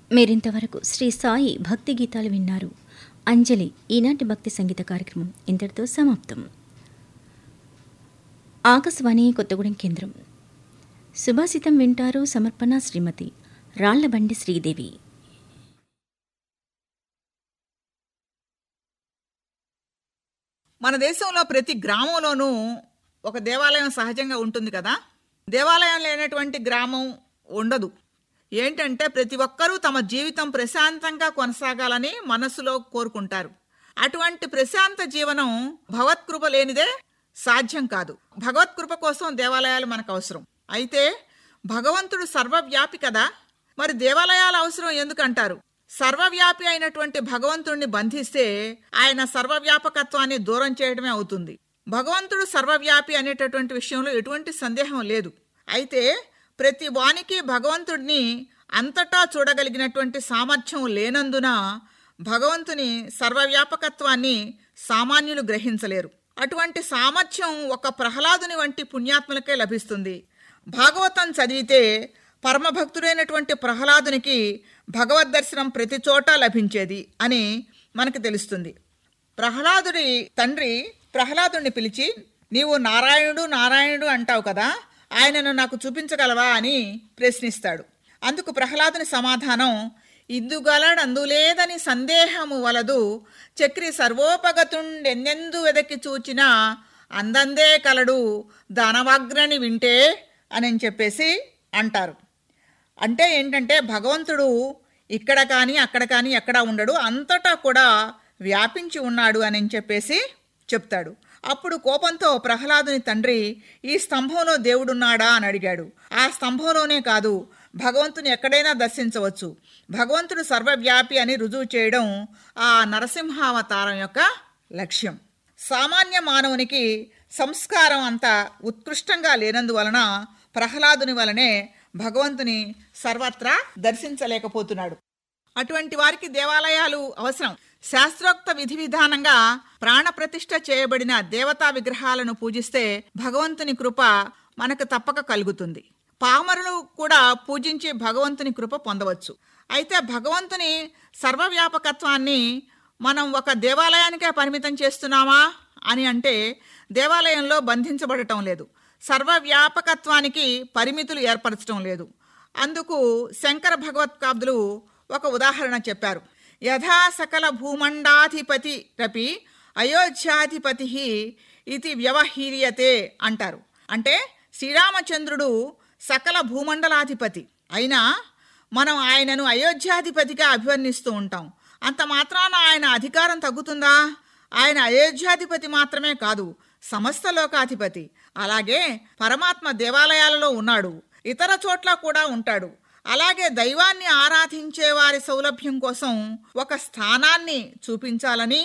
మీరింతవరకు శ్రీ సాయి భక్తి గీతాలు విన్నారు అంజలి ఈనాటి భక్తి సంగీత కార్యక్రమం ఇంతటితో సమాప్తం ఆకాశవాణి కొత్తగూడెం కేంద్రం సుభాషితం వింటారు సమర్పణ శ్రీమతి రాళ్లబండి శ్రీదేవి మన దేశంలో ప్రతి గ్రామంలోనూ ఒక దేవాలయం సహజంగా ఉంటుంది కదా దేవాలయం లేనటువంటి గ్రామం ఉండదు ఏంటంటే ప్రతి ఒక్కరూ తమ జీవితం ప్రశాంతంగా కొనసాగాలని మనసులో కోరుకుంటారు అటువంటి ప్రశాంత జీవనం భగవత్కృప లేనిదే సాధ్యం కాదు భగవత్కృప కోసం దేవాలయాలు మనకు అవసరం అయితే భగవంతుడు సర్వవ్యాపి కదా మరి దేవాలయాల అవసరం ఎందుకంటారు సర్వవ్యాపి అయినటువంటి భగవంతుడిని బంధిస్తే ఆయన సర్వవ్యాపకత్వాన్ని దూరం చేయడమే అవుతుంది భగవంతుడు సర్వవ్యాపి అనేటటువంటి విషయంలో ఎటువంటి సందేహం లేదు అయితే ప్రతి వానికి భగవంతుడిని అంతటా చూడగలిగినటువంటి సామర్థ్యం లేనందున భగవంతుని సర్వవ్యాపకత్వాన్ని సామాన్యులు గ్రహించలేరు అటువంటి సామర్థ్యం ఒక ప్రహ్లాదుని వంటి పుణ్యాత్ములకే లభిస్తుంది భాగవతం చదివితే పరమభక్తుడైనటువంటి ప్రహ్లాదునికి భగవద్ దర్శనం ప్రతి చోట లభించేది అని మనకు తెలుస్తుంది ప్రహ్లాదుడి తండ్రి ప్రహ్లాదుని పిలిచి నీవు నారాయణుడు నారాయణుడు అంటావు కదా ఆయనను నాకు చూపించగలవా అని ప్రశ్నిస్తాడు అందుకు ప్రహ్లాదుని సమాధానం ఇందుగలడందులేదని సందేహము వలదు చక్రి సర్వోపగతుండెన్నెందు వెదకి చూచిన అందందే కలడు దానవాగ్రని వింటే అని చెప్పేసి అంటారు అంటే ఏంటంటే భగవంతుడు ఇక్కడ కానీ అక్కడ కానీ ఎక్కడ ఉండడు అంతటా కూడా వ్యాపించి ఉన్నాడు అని చెప్పేసి చెప్తాడు అప్పుడు కోపంతో ప్రహ్లాదుని తండ్రి ఈ స్తంభంలో దేవుడున్నాడా అని అడిగాడు ఆ స్తంభంలోనే కాదు భగవంతుని ఎక్కడైనా దర్శించవచ్చు భగవంతుడు సర్వవ్యాపి అని రుజువు చేయడం ఆ నరసింహావతారం యొక్క లక్ష్యం సామాన్య మానవునికి సంస్కారం అంత ఉత్కృష్టంగా లేనందువలన ప్రహ్లాదుని వలనే భగవంతుని సర్వత్రా దర్శించలేకపోతున్నాడు అటువంటి వారికి దేవాలయాలు అవసరం శాస్త్రోక్త విధి విధానంగా ప్రాణప్రతిష్ఠ చేయబడిన దేవతా విగ్రహాలను పూజిస్తే భగవంతుని కృప మనకు తప్పక కలుగుతుంది పామరులు కూడా పూజించి భగవంతుని కృప పొందవచ్చు అయితే భగవంతుని సర్వవ్యాపకత్వాన్ని మనం ఒక దేవాలయానికే పరిమితం చేస్తున్నామా అని అంటే దేవాలయంలో బంధించబడటం లేదు సర్వవ్యాపకత్వానికి పరిమితులు ఏర్పరచడం లేదు అందుకు శంకర భగవత్పాదులు ఒక ఉదాహరణ చెప్పారు యథా సకల భూమండాధిపతి రపి అయోధ్యాధిపతి ఇది వ్యవహీర్యతే అంటారు అంటే శ్రీరామచంద్రుడు సకల భూమండలాధిపతి అయినా మనం ఆయనను అయోధ్యాధిపతిగా అభివర్ణిస్తూ ఉంటాం అంత మాత్రాన ఆయన అధికారం తగ్గుతుందా ఆయన అయోధ్యాధిపతి మాత్రమే కాదు సమస్త లోకాధిపతి అలాగే పరమాత్మ దేవాలయాలలో ఉన్నాడు ఇతర చోట్ల కూడా ఉంటాడు అలాగే దైవాన్ని ఆరాధించే వారి సౌలభ్యం కోసం ఒక స్థానాన్ని చూపించాలని